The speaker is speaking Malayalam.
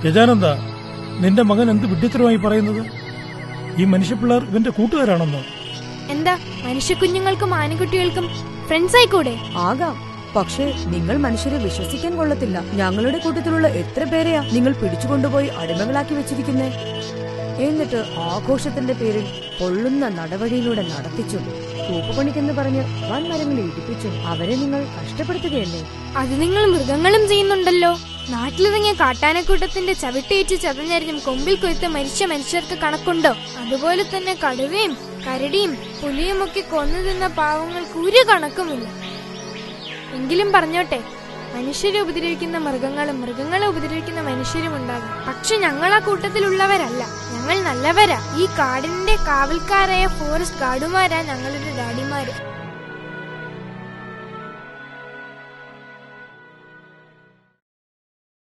ഗജാനന്ദ നിന്റെ മകൻ എന്ത് വിഡ്ഢിത്തരമായി പറയുന്നത് ഈ മനുഷ്യപ്പിള്ളേർ ഇവന്റെ കൂട്ടുകാരാണെന്നോ എന്താ മനുഷ്യക്കുഞ്ഞുങ്ങൾക്കും ആനക്കുട്ടികൾക്കും ഫ്രണ്ട്സ് ആയിക്കൂടെ ആകാം പക്ഷേ നിങ്ങൾ മനുഷ്യരെ വിശ്വസിക്കാൻ കൊള്ളത്തില്ല ഞങ്ങളുടെ കൂട്ടത്തിലുള്ള എത്ര പേരെയാ നിങ്ങൾ പിടിച്ചുകൊണ്ടുപോയി അടിമകളാക്കി വെച്ചിരിക്കുന്നേ എന്നിട്ട് ആഘോഷത്തിന്റെ പേരിൽ പൊള്ളുന്ന നടവഴിയിലൂടെ നടത്തിച്ചു കൂപ്പുപണിക്കെന്ന് പറഞ്ഞ് വൻ മരങ്ങൾ ഇടിപ്പിച്ചു അവരെ നിങ്ങൾ കഷ്ടപ്പെടുത്തുകയല്ലേ അത് നിങ്ങൾ മൃഗങ്ങളും ചെയ്യുന്നുണ്ടല്ലോ നാട്ടിലിറങ്ങിയ കാട്ടാനക്കൂട്ടത്തിന്റെ ചവിട്ടേറ്റ് ചതഞ്ഞരിഞ്ഞും കൊമ്പിൽ കൊയ്ത്ത് മരിച്ച മനുഷ്യർക്ക് കണക്കുണ്ടോ അതുപോലെ തന്നെ കടുവയും കരടിയും പുലിയുമൊക്കെ കൊന്നു തിന്ന പാവങ്ങൾക്ക് ഒരു കണക്കുമില്ല എങ്കിലും പറഞ്ഞോട്ടെ മനുഷ്യരെ ഉപദ്രവിക്കുന്ന മൃഗങ്ങളും മൃഗങ്ങളെ ഉപദ്രവിക്കുന്ന മനുഷ്യരും ഉണ്ടാകും പക്ഷെ ഞങ്ങൾ ആ കൂട്ടത്തിലുള്ളവരല്ല ഞങ്ങൾ നല്ലവരാ ഈ കാടിന്റെ കാവൽക്കാരായ ഫോറസ്റ്റ് ഗാർഡുമാരാ ഞങ്ങളുടെ ഡാഡിമാര്